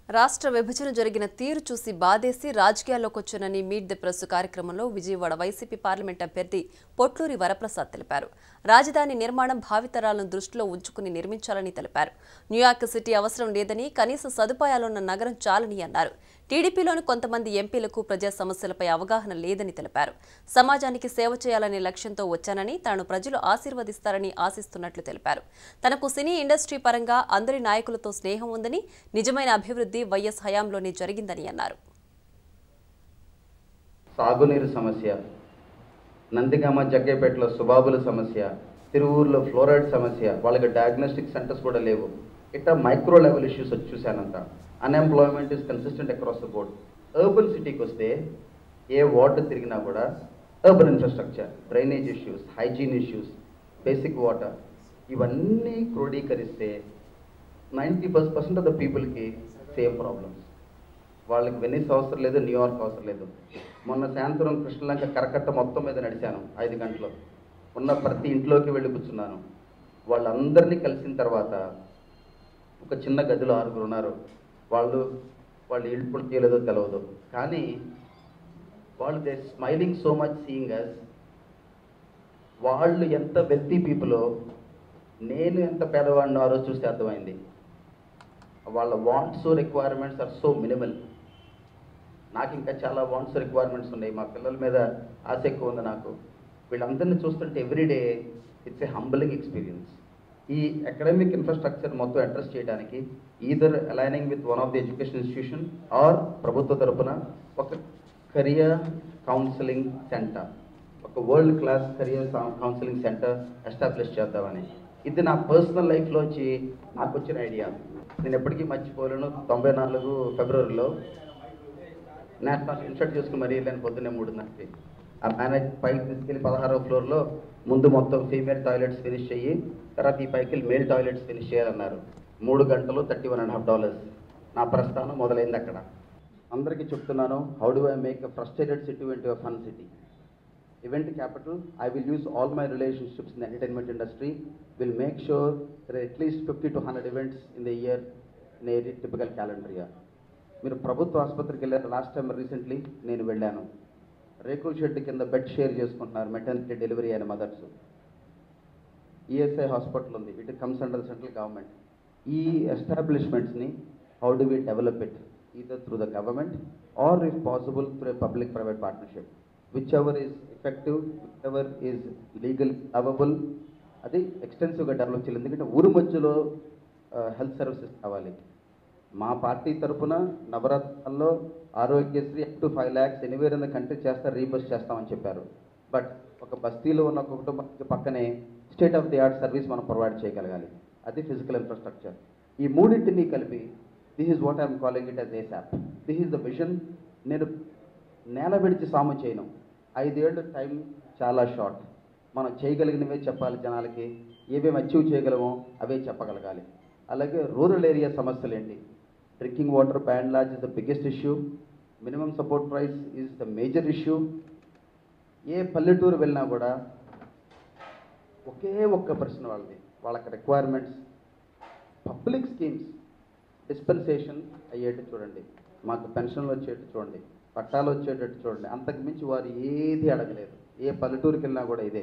రాష్ట్ర విభజన జరిగిన తీరు చూసి బాధేసి రాజకీయాల్లోకి వచ్చానని మీట్ ది ప్రెస్ కార్యక్రమంలో విజయవాడ వైసీపీ పార్లమెంట్ అభ్యర్థి పొట్లూరి వరప్రసాద్ తెలిపారు రాజధాని నిర్మాణం భావితరాలను దృష్టిలో ఉంచుకుని నిర్మించాలని తెలిపారు న్యూయార్క్ సిటీ అవసరం లేదని కనీస సదుపాయాలున్న నగరం చాలని అన్నారు టీడీపీలోని కొంతమంది ఎంపీలకు ప్రజా సమస్యలపై అవగాహన లేదని తెలిపారు సమాజానికి సేవ చేయాలనే లక్ష్యంతో వచ్చానని తాను ప్రజలు ఆశీర్వదిస్తారని ఆశిస్తున్నట్లు తెలిపారు తనకు సినీ ఇండస్ట్రీ పరంగా అందరి నాయకులతో స్నేహం ఉందని నిజమైన అభివృద్ధి వైఎస్ హయాంలోనే జరిగిందని అన్నారు సాగునీరు సమస్య నందిగామ జగ్గేపేటలో సుబాబుల సమస్య తిరువూరులో ఫ్లోరైడ్ సమస్య వాళ్ళకి డయాగ్నోస్టిక్ సెంటర్స్ కూడా లేవు ఇట్లా మైక్రో లెవెల్ ఇష్యూస్ వచ్చి చూశానంత unemployment is consistent across the board urban సిటీకి వస్తే ఏ వార్డు తిరిగినా కూడా urban infrastructure drainage issues hygiene issues basic water ఇవన్నీ క్రోడీకరిస్తే ninety first percent of the పీపుల్కి సేమ్ ప్రాబ్లమ్స్ వాళ్ళకి వెనిస్ అవసరం లేదు న్యూయార్క్ అవసరం లేదు మొన్న సాయంత్రం కృష్ణలంక కరకట్ట మొత్తం మీద నడిచాను ఐదు గంటలు ఉన్న ప్రతి ఇంట్లోకి వెళ్ళి కూర్చున్నాను వాళ్ళందరినీ కలిసిన తర్వాత ఒక చిన్న గదిలో ఆరుగురు ఉన్నారు వాళ్ళు వాళ్ళు ఇల్లు చేయలేదో తెలియదు కానీ వాళ్ళు they smiling so much seeing us వాళ్ళు ఎంత వెల్తీ పీపులో నేను ఎంత పేదవాడినో ఆ రోజు చూస్తే అర్థమైంది వాళ్ళ wants requirements are so minimal నాకు ఇంకా చాలా వాంట్స్ రిక్వైర్మెంట్స్ ఉన్నాయి మా పిల్లల మీద ఆశ ఎక్కువ ఉంది నాకు వీళ్ళందరినీ చూస్తుంటే everyday it's a humbling experience ఈ అకాడమిక్ ఇన్ఫ్రాస్ట్రక్చర్ మొత్తం అడ్రస్ చేయడానికి either aligning with one of the education institution or ప్రభుత్వ తరపున ఒక కెరియర్ కౌన్సిలింగ్ సెంటర్ ఒక world class career counselling centre establish చేద్దామని ఇది నా పర్సనల్ లైఫ్లోంచి నాకు వచ్చిన ఐడియా నేను ఎప్పటికీ మర్చిపోలేను తొంభై నాలుగు ఫిబ్రవరిలో నేషనల్ ఇన్షర్ట్ చేసుకుని మరీ వెళ్ళాను పొద్దున్నే మూడున్నరకి ఆ మేనేజ్ పైకి తీసుకెళ్ళి పదహారో ఫ్లోర్లో ముందు మొత్తం ఫీమేల్ టాయిలెట్స్ ఫినిష్ చెయ్యి తర్వాత ఈ పైకి వెళ్ళి మేల్ టాయిలెట్స్ ఫినిష్ చేయాలన్నారు మూడు గంటలు thirty one and half dollars నా ప్రస్థానం మొదలైంది అక్కడ అందరికీ చెప్తున్నాను how do I make a frustrated city into a fun city event capital, I will use all my relationships in the entertainment industry, will make sure there are at least 50 to 100 events in the year in a typical calendar year. మీరు ప్రభుత్వ ఆసుపత్రికి వెళ్ళారు last time recently నేను వెళ్ళాను రేకుల shed కింద bed share చేసుకుంటున్నారు maternity delivery అయిన మదర్స్ ఈఎస్ఐ హాస్పిటల్ ఉంది it comes under central government ఈ ఎస్టాబ్లిష్మెంట్స్ని how do we develop it either through the government or if possible through public private partnership whichever is effective whichever is legal available అది ఎక్స్టెన్సివ్గా develop చేయాలి ఎందుకంటే ఊరు మధ్యలో health services కావాలి మా పార్టీ తరఫున నవరత్నాల్లో Aarogyasri up to five lakhs anywhere in the country చేస్తారు రీబస్ చేస్తామని చెప్పారు బట్ ఒక బస్తీలో ఉన్న ఒక కుటుంబానికి పక్కనే state of the art service మనం ప్రొవైడ్ చేయగలగాలి అది ఫిజికల్ ఇన్ఫ్రాస్ట్రక్చర్ ఈ మూడింటిని కలిపి this is what I'm calling it as ASAP this is the vision నేను నేల విడిచి సాము చేయను ఐదేళ్ళు టైం చాలా షార్ట్ మనం చేయగలిగినవే చెప్పాలి జనాలకి ఏమేమి అచీవ్ చేయగలమో అవే చెప్పగలగాలి అలాగే రూరల్ ఏరియా సమస్యలు ఏంటి drinking water bank loans is the biggest issue minimum support price is the major issue ఏ పల్లెటూరు వెళ్ళినా కూడా ఒకే ఒక్క ప్రశ్న వాళ్ళది వాళ్ళకి రిక్వైర్మెంట్స్ పబ్లిక్ స్కీమ్స్ డిస్పెన్సేషన్ అయ్యేట్టు చూడండి మాకు పెన్షన్లు వచ్చేట్టు చూడండి పట్టాలు వచ్చేటట్టు చూడండి అంతకు మించి వారు ఏది అడగలేదు ఏ పల్లెటూరుకి వెళ్ళినా కూడా ఇదే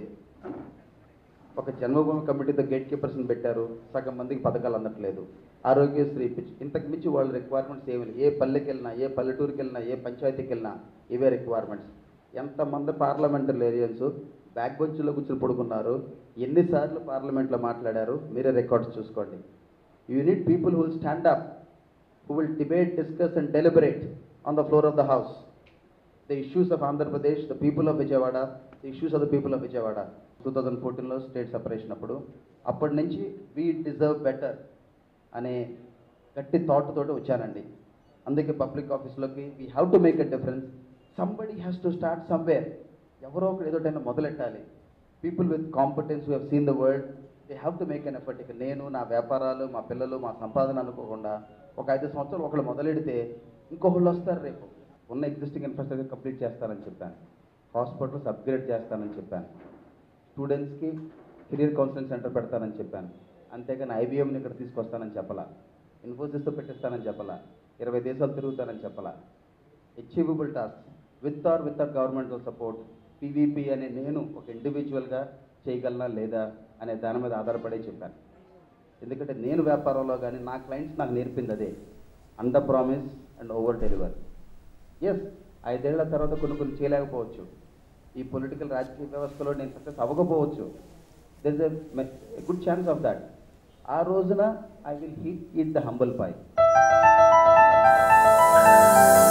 ఒక జన్మభూమి కమిటీతో గేట్ కీపర్స్ని పెట్టారు సగం మందికి పథకాలు అందట్లేదు ఆరోగ్యశ్రీ పిచ్ ఇంతకు మించి వాళ్ళ రిక్వైర్మెంట్స్ ఏమి లేవు. ఏ పల్లెకి వెళ్ళినా ఏ పల్లెటూరుకి వెళ్ళినా ఏ పంచాయతీకి వెళ్ళినా ఇవే రిక్వైర్మెంట్స్ ఎంతమంది పార్లమెంటరీ ఏరియన్స్ బ్యాక్ బెంచ్లో కూర్చొని పడుకున్నారు ఎన్నిసార్లు పార్లమెంట్లో మాట్లాడారు మీరే రికార్డ్స్ చూసుకోండి you need people who'll stand up who will debate, discuss, and deliberate on the floor of the House. The issues of Andhra Pradesh, the people of Vijayawada, the issues of the people of Vijayawada. Two thousand ఫోర్టీన్లో state separation అప్పుడు అప్పటి నుంచి we deserve better అనే గట్టి thought తోటి వచ్చానండి అందుకే public ఆఫీస్లోకి we have to make a difference somebody has to start somewhere ఎవరో ఒకరు ఏదోటైనా మొదలెట్టాలి people with competence who have seen the world they have to make an effort ఇక నేను నా వ్యాపారాలు మా పిల్లలు మా సంపాదన అనుకోకుండా ఒక ఐదు సంవత్సరాలు ఒకళ్ళు మొదలెడితే ఇంకొకళ్ళు వస్తారు రేపు ఉన్న ఎగ్జిస్టింగ్ ఇన్ఫ్రాస్ట్రక్చర్ కంప్లీట్ చేస్తానని చెప్పాను హాస్పిటల్స్ అప్గ్రేడ్ చేస్తానని చెప్పాను స్టూడెంట్స్కి కెరియర్ కౌన్సిలింగ్ సెంటర్ పెడతానని చెప్పాను అంతేగాని ఐబీఎంని ఇక్కడ తీసుకొస్తానని చెప్పలా ఇన్ఫోసిస్తో పెట్టిస్తానని చెప్పలా ఇరవై దేశాలు తిరుగుతానని చెప్పాలా achievable task with or without governmental support PVP అనే నేను ఒక ఇండివిజువల్గా చేయగలనా లేదా అనే దాని మీద ఆధారపడే చెప్పాను ఎందుకంటే నేను వ్యాపారంలో కానీ నా క్లయింట్స్ నాకు నేర్పింది అదే under promise and over deliver ఎస్ ఐదేళ్ల తర్వాత కొన్ని కొన్ని చేయలేకపోవచ్చు ఈ పొలిటికల్ రాజకీయ వ్యవస్థలో నేను సక్సెస్ అవ్వకపోవచ్చు there is a good chance of that ఆ రోజున I will heat eat the humble pi